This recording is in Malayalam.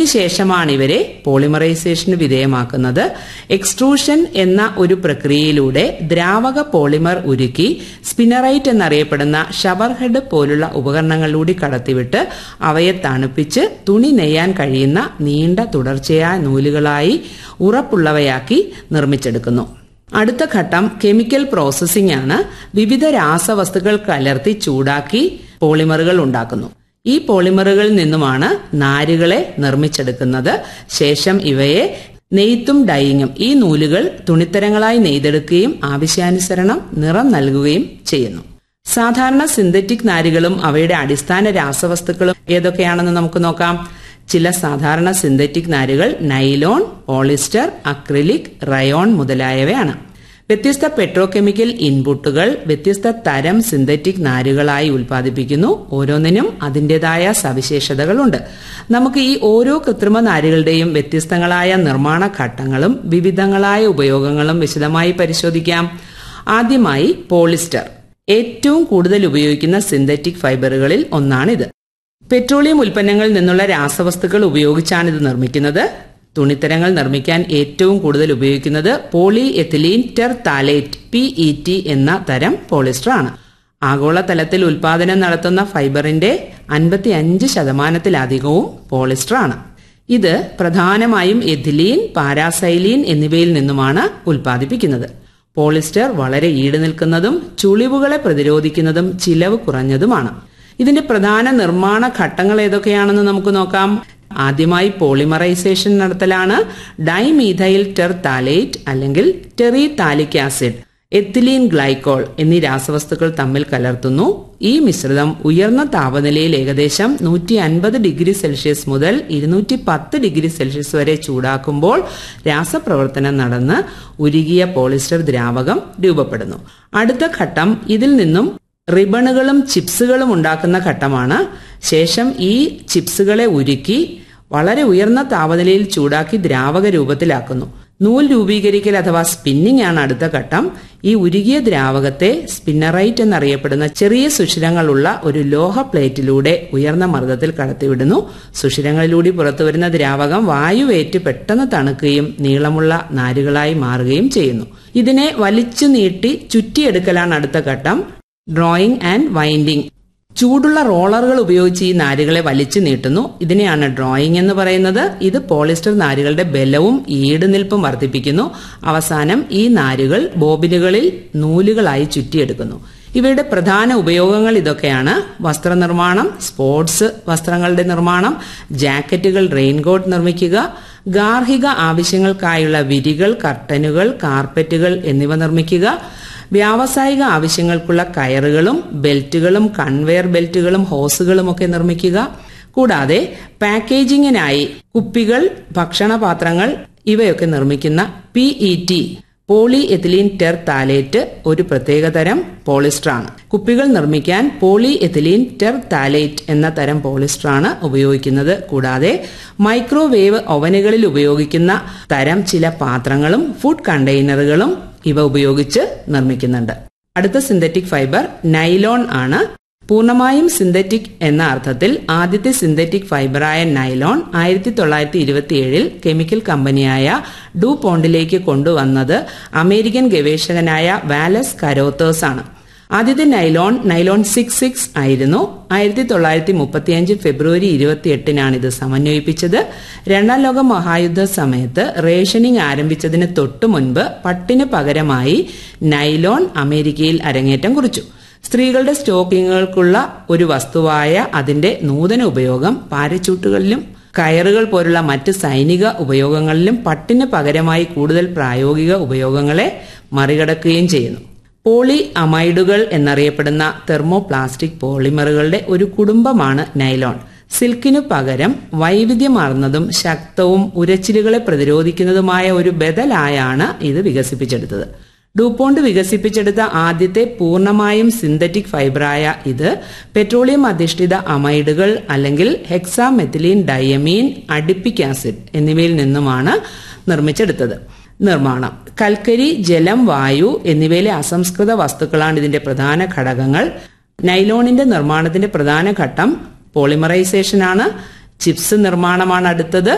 അതിനുശേഷമാണ് ഇവരെ പോളിമറൈസേഷന് വിധേയമാക്കുന്നത് എക്സ്ട്രൂഷൻ എന്ന ഒരു പ്രക്രിയയിലൂടെ ദ്രാവക പോളിമർ ഉരുക്കി സ്പിനറൈറ്റ് എന്നറിയപ്പെടുന്ന ഷവർ ഹെഡ് പോലുള്ള ഉപകരണങ്ങളിലൂടെ കടത്തിവിട്ട് അവയെ തണുപ്പിച്ച് തുണി നെയ്യാൻ കഴിയുന്ന നീണ്ട തുടർച്ചയായ നൂലുകളായി ഉറപ്പുള്ളവയാക്കി നിർമ്മിച്ചെടുക്കുന്നു അടുത്ത ഘട്ടം കെമിക്കൽ പ്രോസസ്സിംഗ് ആണ് വിവിധ രാസവസ്തുക്കൾ കലർത്തി ചൂടാക്കി പോളിമറുകൾ ഉണ്ടാക്കുന്നു ഈ പോളിമറുകളിൽ നിന്നുമാണ് നാരുകളെ നിർമ്മിച്ചെടുക്കുന്നത് ശേഷം ഇവയെ നെയ്ത്തും ഡൈയിങ്ങും ഈ നൂലുകൾ തുണിത്തരങ്ങളായി നെയ്തെടുക്കുകയും ആവശ്യാനുസരണം നിറം നൽകുകയും ചെയ്യുന്നു സാധാരണ സിന്തറ്റിക് നാരുകളും അവയുടെ അടിസ്ഥാന രാസവസ്തുക്കളും ഏതൊക്കെയാണെന്ന് നമുക്ക് നോക്കാം ചില സാധാരണ സിന്തറ്റിക് നാരുകൾ നൈലോൺ പോളിസ്റ്റർ അക്രിലിക് റയോൺ മുതലായവയാണ് വ്യത്യസ്ത പെട്രോകെമിക്കൽ ഇൻപുട്ടുകൾ വ്യത്യസ്ത തരം സിന്തറ്റിക് നാരുകളായി ഉൽപ്പാദിപ്പിക്കുന്നു ഓരോന്നിനും അതിൻ്റെതായ സവിശേഷതകളുണ്ട് നമുക്ക് ഈ ഓരോ കൃത്രിമ നാരുകളുടെയും വ്യത്യസ്തങ്ങളായ നിർമ്മാണ ഘട്ടങ്ങളും വിവിധങ്ങളായ ഉപയോഗങ്ങളും വിശദമായി പരിശോധിക്കാം ആദ്യമായി പോളിസ്റ്റർ ഏറ്റവും കൂടുതൽ ഉപയോഗിക്കുന്ന സിന്തറ്റിക് ഫൈബറുകളിൽ ഒന്നാണിത് പെട്രോളിയം ഉൽപ്പന്നങ്ങളിൽ നിന്നുള്ള രാസവസ്തുക്കൾ ഉപയോഗിച്ചാണ് ഇത് നിർമ്മിക്കുന്നത് തുണിത്തരങ്ങൾ നിർമ്മിക്കാൻ ഏറ്റവും കൂടുതൽ ഉപയോഗിക്കുന്നത് polyethylene terephthalate P E T എന്ന തരം പോളിസ്റ്റർ ആണ് ആഗോളതലത്തിൽ ഉൽപാദനം നടത്തുന്ന ഫൈബറിന്റെ അൻപത്തി അഞ്ച് ശതമാനത്തിലധികവും പോളിസ്റ്റർ ആണ് ഇത് പ്രധാനമായും എഥിലീൻ പാരാസൈലീൻ എന്നിവയിൽ നിന്നുമാണ് ഉൽപ്പാദിപ്പിക്കുന്നത് പോളിസ്റ്റർ വളരെ ഈട് നിൽക്കുന്നതും ചുളിവുകളെ പ്രതിരോധിക്കുന്നതും ചിലവ് കുറഞ്ഞതുമാണ് ഇതിന്റെ പ്രധാന നിർമ്മാണ ഘട്ടങ്ങൾ ഏതൊക്കെയാണെന്ന് നമുക്ക് നോക്കാം ആദ്യമായി പോളിമറൈസേഷൻ നടത്തലാണ് ഡൈമീഥൈൽ ടെർ താലേറ്റ് അല്ലെങ്കിൽ terephthalic acid ethylene glycol എന്നീ രാസവസ്തുക്കൾ തമ്മിൽ കലർത്തുന്നു ഈ മിശ്രിതം ഉയർന്ന താപനിലയിൽ ഏകദേശം നൂറ്റി അൻപത് ഡിഗ്രി സെൽഷ്യസ് മുതൽ ഇരുന്നൂറ്റി പത്ത് ഡിഗ്രി സെൽഷ്യസ് വരെ ചൂടാക്കുമ്പോൾ രാസപ്രവർത്തനം നടന്ന് ഉരുകിയ പോളിസ്റ്റർ ദ്രാവകം രൂപപ്പെടുന്നു അടുത്ത ഘട്ടം ഇതിൽ നിന്നും റിബണുകളും ചിപ്സുകളും ഉണ്ടാക്കുന്ന ഘട്ടമാണ് ശേഷം ഈ ചിപ്സുകളെ ഉരുക്കി വളരെ ഉയർന്ന താപനിലയിൽ ചൂടാക്കി ദ്രാവക രൂപത്തിലാക്കുന്നു നൂൽ രൂപീകരിക്കൽ അഥവാ സ്പിന്നിംഗ് ആണ് അടുത്ത ഘട്ടം ഈ ഉരുകിയ ദ്രാവകത്തെ സ്പിന്നറൈറ്റ് എന്നറിയപ്പെടുന്ന ചെറിയ സുഷിരങ്ങളുള്ള ഒരു ലോഹ പ്ലേറ്റിലൂടെ ഉയർന്ന മർദ്ദത്തിൽ കടത്തിവിടുന്നു സുഷിരങ്ങളിലൂടെ പുറത്തുവരുന്ന ദ്രാവകം വായുവേറ്റ് പെട്ടെന്ന് തണുക്കുകയും നീളമുള്ള നാരുകളായി മാറുകയും ചെയ്യുന്നു ഇതിനെ വലിച്ചു നീട്ടി ചുറ്റിയെടുക്കലാണ് അടുത്ത ഘട്ടം ഡ്രോയിങ് ആൻഡ് വൈൻഡിങ് ചൂടുള്ള റോളറുകൾ ഉപയോഗിച്ച് ഈ നാരുകളെ വലിച്ചു നീട്ടുന്നു ഇതിനെയാണ് ഡ്രോയിങ് എന്ന് പറയുന്നത് ഇത് പോളിസ്റ്റർ നാരുകളുടെ ബലവും ഈടുനിൽപ്പും വർദ്ധിപ്പിക്കുന്നു അവസാനം ഈ നാരുകൾ ബോബിനുകളിൽ നൂലുകളായി ചുറ്റിയെടുക്കുന്നു ഇവയുടെ പ്രധാന ഉപയോഗങ്ങൾ ഇതൊക്കെയാണ് വസ്ത്രനിർമ്മാണം സ്പോർട്സ് വസ്ത്രങ്ങളുടെ നിർമ്മാണം ജാക്കറ്റുകൾ റെയിൻകോട്ട് നിർമ്മിക്കുക ഗാർഹിക ആവശ്യങ്ങൾക്കായുള്ള വിരികൾ കർട്ടനുകൾ കാർപ്പറ്റുകൾ എന്നിവ നിർമ്മിക്കുക വ്യാവസായിക ആവശ്യങ്ങൾക്കുള്ള കയറുകളും ബെൽറ്റുകളും കൺവെയർ ബെൽറ്റുകളും ഹോസുകളും ഒക്കെ നിർമ്മിക്കുക കൂടാതെ പാക്കേജിങ്ങിനായി കുപ്പികൾ ഭക്ഷണപാത്രങ്ങൾ ഇവയൊക്കെ നിർമ്മിക്കുന്ന P E T polyethylene terephthalate ഒരു പ്രത്യേകതരം പോളിസ്റ്റർ ആണ് കുപ്പികൾ നിർമ്മിക്കാൻ പോളി എത്തിലീൻ ടെർ താലേറ്റ് എന്ന തരം പോളിസ്റ്റർ ആണ് ഉപയോഗിക്കുന്നത് കൂടാതെ മൈക്രോവേവ് ഓവനുകളിൽ ഉപയോഗിക്കുന്ന തരം ചില പാത്രങ്ങളും ഫുഡ് കണ്ടെയ്നറുകളും ഇവ ഉപയോഗിച്ച് നിർമ്മിക്കുന്നുണ്ട് അടുത്ത സിന്തറ്റിക് ഫൈബർ നൈലോൺ ആണ് പൂർണ്ണമായും സിന്തറ്റിക് എന്ന അർത്ഥത്തിൽ ആദ്യത്തെ സിന്തറ്റിക് ഫൈബറായ നൈലോൺ ആയിരത്തി തൊള്ളായിരത്തി ഇരുപത്തിയേഴിൽ കെമിക്കൽ കമ്പനിയായ ഡു പോണ്ടിലേക്ക് കൊണ്ടുവന്നത് അമേരിക്കൻ ഗവേഷകനായ വാലസ് കരോത്തേഴ്സ് ആണ് ആദ്യത്തെ നൈലോൺ നൈലോൺ സിക്സ് സിക്സ് ആയിരുന്നു ആയിരത്തി തൊള്ളായിരത്തി മുപ്പത്തിയഞ്ച് ഫെബ്രുവരി ഇരുപത്തിയെട്ടിനാണ് ഇത് സമന്വയിപ്പിച്ചത് രണ്ടാം ലോക മഹായുദ്ധ സമയത്ത് റേഷനിങ് ആരംഭിച്ചതിന് തൊട്ടു മുൻപ് പട്ടിന് പകരമായി നൈലോൺ അമേരിക്കയിൽ അരങ്ങേറ്റം കുറിച്ചു സ്ത്രീകളുടെ സ്റ്റോക്കിങ്ങുകൾക്കുള്ള ഒരു വസ്തുവായ അതിന്റെ നൂതന ഉപയോഗം പാരച്ചൂട്ടുകളിലും കയറുകൾ പോലുള്ള മറ്റ് സൈനിക ഉപയോഗങ്ങളിലും പട്ടിന് പകരമായി കൂടുതൽ പ്രായോഗിക ഉപയോഗങ്ങളെ മറികടക്കുകയും ചെയ്യുന്നു പോളി അമൈഡുകൾ എന്നറിയപ്പെടുന്ന തെർമോപ്ലാസ്റ്റിക് പോളിമറുകളുടെ ഒരു കുടുംബമാണ് നൈലോൺ സിൽക്കിനു പകരം വൈവിധ്യമാർന്നതും ശക്തവും ഉരച്ചിലുകളെ പ്രതിരോധിക്കുന്നതുമായ ഒരു ബദലായാണ് ഇത് വികസിപ്പിച്ചെടുത്തത് ഡൂപോണ്ട് വികസിപ്പിച്ചെടുത്ത ആദ്യത്തെ പൂർണ്ണമായും സിന്തറ്റിക് ഫൈബറായ ഇത് പെട്രോളിയം അധിഷ്ഠിത അമൈഡുകൾ അല്ലെങ്കിൽ ഹെക്സാമെത്തിലീൻ ഡയമീൻ അഡിപ്പിക് ആസിഡ് എന്നിവയിൽ നിന്നുമാണ് നിർമ്മിച്ചെടുത്തത് നിർമ്മാണം കൽക്കരി ജലം വായു എന്നിവയിലെ അസംസ്കൃത വസ്തുക്കളാണ് ഇതിന്റെ പ്രധാന ഘടകങ്ങൾ നൈലോണിന്റെ നിർമ്മാണത്തിന്റെ പ്രധാന ഘട്ടം പോളിമറൈസേഷൻ ആണ് ചിപ്സ് നിർമ്മാണമാണ് അടുത്തത്